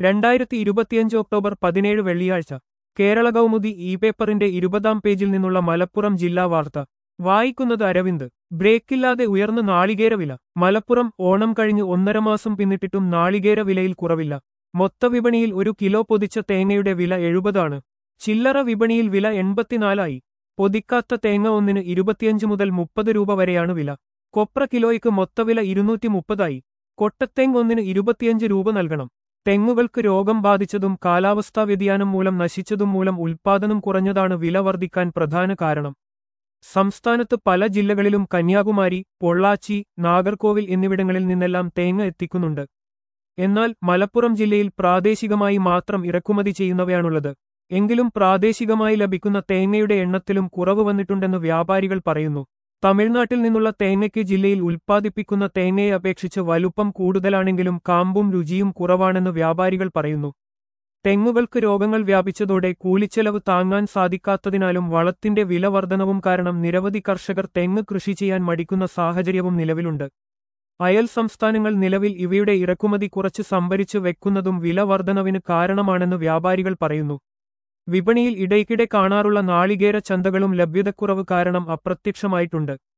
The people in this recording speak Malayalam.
രണ്ടായിരത്തി ഇരുപത്തിയഞ്ച് ഒക്ടോബർ പതിനേഴ് വെള്ളിയാഴ്ച കേരള കൗമുദി ഇ പേപ്പറിന്റെ ഇരുപതാം പേജിൽ നിന്നുള്ള മലപ്പുറം ജില്ലാ വാർത്ത വായിക്കുന്നത് അരവിന്ദ് ബ്രേക്കില്ലാതെ ഉയർന്ന് നാളികേര വില മലപ്പുറം ഓണം കഴിഞ്ഞ് ഒന്നര മാസം പിന്നിട്ടിട്ടും നാളികേര വിലയിൽ കുറവില്ല മൊത്തവിപണിയിൽ ഒരു കിലോ പൊതിച്ച തേങ്ങയുടെ വില എഴുപതാണ് ചില്ലറ വിപണിയിൽ വില എൺപത്തിനാലായി പൊതിക്കാത്ത തേങ്ങ ഒന്നിന് ഇരുപത്തിയഞ്ച് മുതൽ മുപ്പത് രൂപ വരെയാണ് വില കൊപ്ര കിലോയ്ക്ക് മൊത്തവില ഇരുന്നൂറ്റി മുപ്പതായി കൊട്ടത്തേങ്ങ് ഒന്നിന് ഇരുപത്തിയഞ്ച് രൂപ നൽകണം തെങ്ങുകൾക്ക് രോഗം ബാധിച്ചതും കാലാവസ്ഥാ വ്യതിയാനം മൂലം നശിച്ചതും മൂലം ഉൽപ്പാദനം കുറഞ്ഞതാണ് വില വർദ്ധിക്കാൻ പ്രധാന കാരണം സംസ്ഥാനത്ത് പല ജില്ലകളിലും കന്യാകുമാരി പൊള്ളാച്ചി നാഗർകോവിൽ എന്നിവിടങ്ങളിൽ നിന്നെല്ലാം തേങ്ങ എത്തിക്കുന്നുണ്ട് എന്നാൽ മലപ്പുറം ജില്ലയിൽ പ്രാദേശികമായി മാത്രം ഇറക്കുമതി ചെയ്യുന്നവയാണുള്ളത് എങ്കിലും പ്രാദേശികമായി ലഭിക്കുന്ന തേങ്ങയുടെ എണ്ണത്തിലും കുറവ് വന്നിട്ടുണ്ടെന്ന് വ്യാപാരികൾ പറയുന്നു തമിഴ്നാട്ടിൽ നിന്നുള്ള തേങ്ങയ്ക്ക് ജില്ലയിൽ ഉൽപ്പാദിപ്പിക്കുന്ന തേങ്ങയെ അപേക്ഷിച്ച് വലുപ്പം കൂടുതലാണെങ്കിലും കാമ്പും രുചിയും കുറവാണെന്ന് വ്യാപാരികൾ പറയുന്നു തെങ്ങുകൾക്ക് രോഗങ്ങൾ വ്യാപിച്ചതോടെ കൂലിച്ചെലവ് താങ്ങാൻ സാധിക്കാത്തതിനാലും വളത്തിന്റെ വില വർധനവും കാരണം നിരവധി കർഷകർ തെങ്ങ് കൃഷി ചെയ്യാൻ മടിക്കുന്ന സാഹചര്യവും നിലവിലുണ്ട് അയൽ സംസ്ഥാനങ്ങൾ നിലവിൽ ഇവയുടെ ഇറക്കുമതി കുറച്ച് സംഭരിച്ചു വെക്കുന്നതും വില വർധനവിന് കാരണമാണെന്ന് വ്യാപാരികൾ പറയുന്നു വിപണിയിൽ ഇടയ്ക്കിടെ കാണാറുള്ള നാളികേര ചന്തകളും ലഭ്യതക്കുറവ് കാരണം അപ്രത്യക്ഷമായിട്ടുണ്ട്